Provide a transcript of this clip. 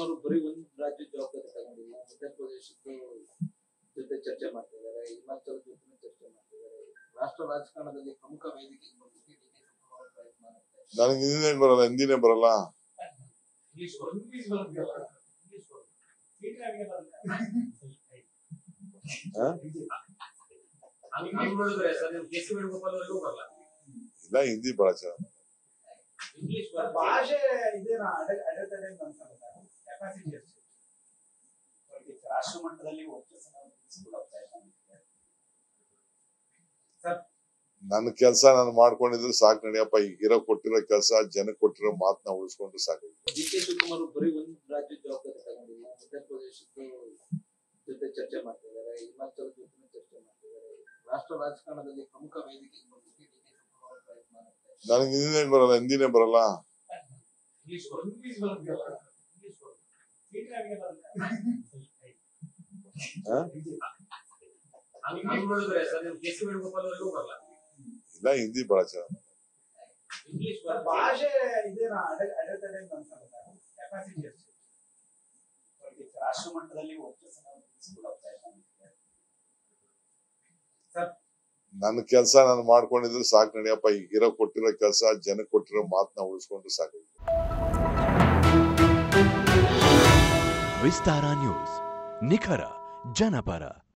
ಶಿವಕುಮಾರ್ ಅವರು ಬರೀ ಒಂದು ರಾಜ್ಯದ ಜವಾಬ್ದಾರಿ ತಗೊಂಡಿಲ್ಲ ಮಧ್ಯ ಪ್ರದೇಶದ ಜೊತೆ ಚರ್ಚೆ ಮಾಡ್ತಿದ್ದಾರೆ ಹಿಮಾಚಲ ಜೊತೆ ಚರ್ಚೆ ಮಾಡ್ತಿದ್ದಾರೆ ರಾಷ್ಟ್ರ ರಾಜಕಾರಣದಲ್ಲಿ ಪ್ರಮುಖ ವೇದಿಕೆ ಬಂದಿದೆ ಡಿ ಕೆ ಶಿವಕುಮಾರ್ ಅವ್ರ ಪ್ರಯತ್ನ ಆಗುತ್ತೆ ನನಗೆ ಹಿಂದಿನೇ ಬರಲ್ಲ ಹಿಂದಿನೇ ಬರಲ್ಲ ಇಂಗ್ಲಿಷ್ ಬರೋದು ಇಂಗ್ಲಿಷ್ ಬರೋದು ಇಂಗ್ಲಿಷ್ ಬರೋದು ಹಾ? ಹಂಗ್ ಹಂಗ್ ನೋಡಿದ್ರೆ ಸರ್ ನಿಮ್ ಕೆ ಸಿ ವೇಣುಗೋಪಾಲ್ ಅವರಿಗೂ ಬರಲ್ಲ ಇಲ್ಲ ಹಿಂದಿ ಬಹಳ ಚೆನ್ನಾಗಿ ಇಂಗ್ಲಿಷ್ ಬರೋದು ಭಾಷೆ ಇದೇನಾ ಅಡೆ- ಅಡೆತಡೆ ಅಂತ ಅನ್ಸುತ್ತೆ ಕೆಪಾಸಿಟಿ ಅಷ್ಟೇ ರಾಷ್ಟ್ರ ಮಟ್ಟದಲ್ಲಿ ವರ್ಚಸ್ಸನ್ನ ವೃದ್ಧಿಸಿಕೊಳ್ಳೋ ಪ್ರಯತ್ನ ಮಾಡ್ತಿದ್ದಾರೆ. ನನ್ನ ಕೆಲಸ ನಾನು ಮಾಡ್ಕೊಂಡಿದ್ರೆ ಸಾಕು ನಡಿಯಪ್ಪ ಈಗ ಇರೋ ಕೊಟ್ಟಿರೋ ಕೆಲಸ ಜನಕ್ಕೆ ಕೊಟ್ಟಿರೋ ಮಾತನ್ನ ಉಳಿಸ್ಕೊಂಡು ಸಾಕು ಡಿ ಕೆ ಶಿವಕುಮಾರ್ ಅವರು ಬರೀ ಒಂದು ರಾಜ್ಯದ ಜವಾಬ್ದಾರಿ ತಗೊಂಡಿಲ್ಲ ಮಧ್ಯ ಪ್ರದೇಶದ ಜೊತೆ ಚರ್ಚೆ ಮಾಡ್ತಿದ್ದಾರೆ ಹಿಮಾಚಲ ಜೊತೆ ಚರ್ಚೆ ಮಾಡ್ತಿದ್ದಾರೆ ರಾಷ್ಟ್ರ ರಾಜಕಾರಣದಲ್ಲಿ ಪ್ರಮುಖ ವೇದಿಕೆ ಬಂದಿದೆ ಡಿ ಕೆ ಶಿವಕುಮಾರ್ ಅವ್ರ ಪ್ರಯತ್ನ ಆಗುತ್ತೆ ನನಗೆ ಹಿಂದಿನೇ ಬರಲ್ಲ ಹಿಂದಿನೇ ಬರಲ್ಲ ಇಂಗ್ಲಿಷ್ ಬರೋದು ಇಂಗ್ಲಿಷ್ ಬರೋದು ಇಂಗ್ಲಿಷ್ ಬರೋದು ಸೀಟಾಗಿ ಬರುತ್ತೆ ಹಾ? ಹಂಗ್ ಹಂಗ್ ನೋಡಿದ್ರೆ ಸರ್ ನಿಮ್ ಕೆ ಸಿ ವೇಣುಗೋಪಾಲ್ ಅವರಿಗೂ ಬರಲ್ಲ ಇಲ್ಲ ಹಿಂದಿ ಬಹಳ ಚೆನ್ನಾಗಿ ಇಂಗ್ಲಿಷ್ ಬರೋದು ಭಾಷೆ ಇದೇನಾ ಅಡೆ- ಅಡೆತಡೆ ಅಂತ ಅನ್ಸುತ್ತೆ ಕೆಪಾಸಿಟಿ ಅಷ್ಟೇ ರಾಷ್ಟ್ರ ಮಟ್ಟದಲ್ಲಿ ವರ್ಚಸ್ಸನ್ನ ವೃದ್ಧಿಸಿಕೊಳ್ಳೋ ಪ್ರಯತ್ನ ಮಾಡ್ತಿದ್ದಾರೆ. ನನ್ನ ಕೆಲಸ ನಾನು ಮಾಡ್ಕೊಂಡಿದ್ರೆ ಸಾಕು ನಡಿಯಪ್ಪ ಈಗ ಇರೋ ಕೊಟ್ಟಿರೋ ಕೆಲಸ ಜನಕ್ಕೆ ಕೊಟ್ಟಿರೋ ಮಾತನ್ನ ಉಳಿಸ್ಕೊಂಡು ಸಾಕು ವಿಸ್ತಾರ ನ್ಯೂಸ್ ನಿಖರ ಜನಪರ